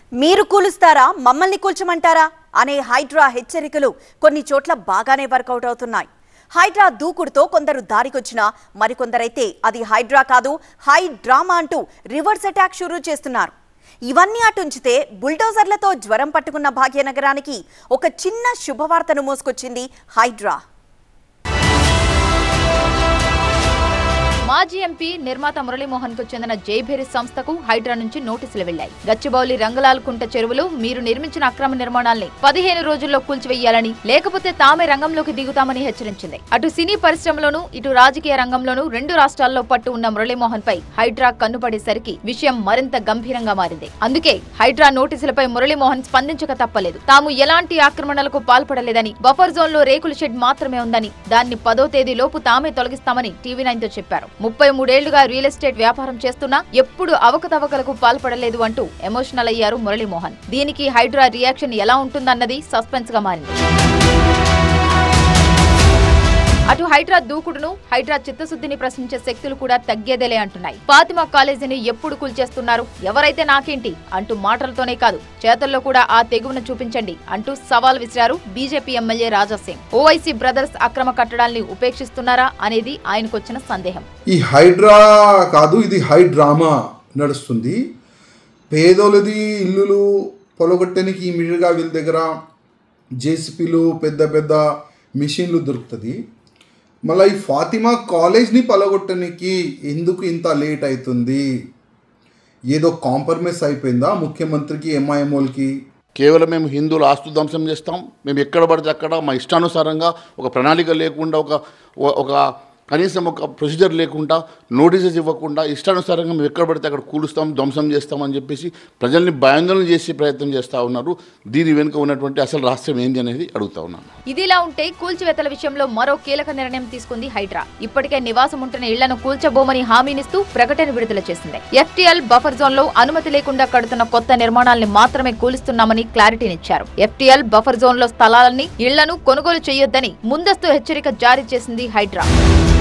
మీరు కూలుస్తారా మమ్మల్ని కూల్చమంటారా అనే హైడ్రా హెచ్చరికలు కొన్ని చోట్ల బాగానే వర్కౌట్ అవుతున్నాయి హైడ్రా దూకుడుతో కొందరు దారికొచ్చినా మరికొందరైతే అది హైడ్రా కాదు హై డ్రామా అంటూ రివర్స్ అటాక్ షురూ చేస్తున్నారు ఇవన్నీ అటుంచితే బుల్డోజర్లతో జ్వరం పట్టుకున్న భాగ్యనగరానికి ఒక చిన్న శుభవార్తను మోసుకొచ్చింది హైడ్రా మాజీ ఎంపీ నిర్మాత మురళీమోహన్ కు చెందిన జైభేరి సంస్థకు హైడ్రా నుంచి నోటీసులు వెళ్లాయి గచ్చిబౌలి రంగలాల్ కుంట చెరువులో మీరు నిర్మించిన అక్రమ నిర్మాణాల్ని పదిహేను రోజుల్లో కూల్చివేయాలని లేకపోతే తామే రంగంలోకి దిగుతామని హెచ్చరించింది అటు సినీ పరిశ్రమలోనూ ఇటు రాజకీయ రంగంలోనూ రెండు రాష్ట్రాల్లో పట్టు ఉన్న మురళీమోహన్ పై హైడ్రా కన్నుపడేసరికి విషయం మరింత గంభీరంగా మారింది అందుకే హైడ్రా నోటీసులపై మురళీమోహన్ స్పందించక తప్పలేదు తాము ఎలాంటి ఆక్రమణలకు పాల్పడలేదని బఫర్ జోన్ లో రేకుల షెడ్ మాత్రమే ఉందని దాన్ని పదో తేదీ లోపు తామే తొలగిస్తామని టీవీ నైన్ తో చెప్పారు ముప్పై మూడేళ్లుగా రియల్ ఎస్టేట్ వ్యాపారం చేస్తున్నా ఎప్పుడు అవకతవకలకు పాల్పడలేదు అంటూ ఎమోషనల్ అయ్యారు మురళీమోహన్ దీనికి హైడ్రా రియాక్షన్ ఎలా ఉంటుందన్నది సస్పెన్స్ గా మారింది అటు హైడ్రా దూకుడును హైడ్రా చిత్తశుద్ధిని ప్రశ్నించే శక్తులు కూడా తగ్గేదేలే అంటున్నాయి ఫాతిమా కాలేజీని ఎప్పుడు కూల్చేస్తున్నారు ఎవరైతే నాకేంటి అంటూ మాటలతోనే కాదు చేతల్లో కూడా ఆ తెగువను చూపించండి అంటూ సవాల్ విసిరారు BJP MLA Raja Singh Owaisi brothers అక్రమ కట్టడాల్ని ఉపేక్షిస్తున్నారా అనేది ఆయనకొచ్చిన సందేహం ఈ హైడ్రా కాదు ఇది హై డ్రామా నడుస్తుంది పేదోలది ఇల్లులు పొలగొట్టడానికి ఇమీడియట్గా వీళ్ళ దగ్గర జేసీపీలు పెద్ద పెద్ద మిషన్లు దొరుకుతుంది మళ్ళీ ఈ ఫాతిమా కాలేజ్ని పలగొట్టడానికి ఎందుకు ఇంత లేట్ అవుతుంది ఏదో కాంప్రమైజ్ అయిపోయిందా ముఖ్యమంత్రికి ఎంఐఎంఓలకి కేవలం మేము హిందువుల ఆస్తు ధ్వంసం చేస్తాం మేము ఎక్కడ పడితే అక్కడ మా ఇష్టానుసారంగా ఒక ప్రణాళిక లేకుండా ఒక ఒక కనీసం ఒక ప్రొసీజర్ లేకుండా నోటీసెస్ ఇవ్వకుండా ఇష్టానుసారంగా మేము ఎక్కడ పడితే అక్కడ కూలుస్తాం ధ్వంసం చేస్తామని చెప్పేసి ప్రజల్ని భయాందోళన చేసే ప్రయత్నం చేస్తూ ఉన్నారు దీని వెనుక ఉన్నటువంటి అసలు రహస్యం ఏంది అనేది అడుగుతా ఉన్నాను ఇదిలా ఉంటే కూల్చివేతల విషయంలో మరో కీలక నిర్ణయం తీసుకుంది హైడ్రా ఇప్పటికే నివాసం ఉంటున్న ఇళ్లను కూల్చబోమని హామీనిస్తూ ప్రకటన విడుదల చేసింది ఎఫ్టీఎల్ బఫర్ జోన్ లో అనుమతి లేకుండా కడుతున్న కొత్త నిర్మాణాల్ని మాత్రమే కూలుస్తున్నామని క్లారిటీనిచ్చారు ఎఫ్టీఎల్ బఫర్ జోన్ లో స్థలాలని ఇళ్లను కొనుగోలు చేయొద్దని ముందస్తు హెచ్చరిక జారీ చేసింది హైడ్రా